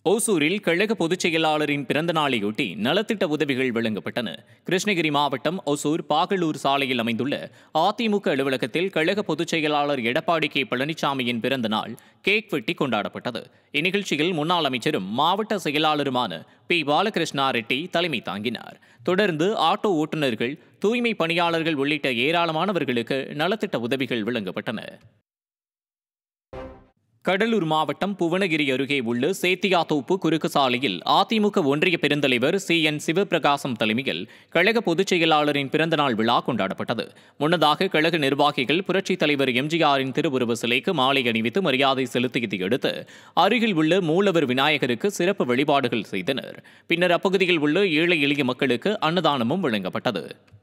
ஓசூரில் கழக பொதுச் செயலாளரின் பிறந்த நாளையொட்டி நலத்திட்ட உதவிகள் வழங்கப்பட்டன கிருஷ்ணகிரி மாவட்டம் ஒசூர் பாகலூர் சாலையில் அமைந்துள்ள அதிமுக அலுவலகத்தில் கழக பொதுச் செயலாளர் எடப்பாடி கே பழனிசாமியின் பிறந்த நாள் கேக் வெட்டி கொண்டாடப்பட்டது இந்நிகழ்ச்சியில் முன்னாள் அமைச்சரும் மாவட்ட செயலாளருமான பி பாலகிருஷ்ணா ரெட்டி தலைமை தாங்கினார் தொடர்ந்து ஆட்டோ ஓட்டுநர்கள் தூய்மை பணியாளர்கள் உள்ளிட்ட ஏராளமானவர்களுக்கு நலத்திட்ட உதவிகள் வழங்கப்பட்டன கடலூர் மாவட்டம் புவனகிரி அருகே உள்ள சேத்தியாத்தோப்பு குறுக்கு சாலையில் அதிமுக ஒன்றிய பெருந்தலைவர் சி என் சிவபிரகாசம் தலைமையில் கழக பொதுச் செயலாளரின் பிறந்தநாள் விழா கொண்டாடப்பட்டது முன்னதாக கழக நிர்வாகிகள் புரட்சித் தலைவர் எம்ஜிஆரின் திருவுருவ சிலைக்கு மாலை அணிவித்து மரியாதை செலுத்தியதை அடுத்து அருகில் உள்ள மூலவர் விநாயகருக்கு சிறப்பு வழிபாடுகள் செய்தனர் பின்னர் அப்பகுதியில் உள்ள ஏழை எளிய மக்களுக்கு அன்னதானமும் வழங்கப்பட்டது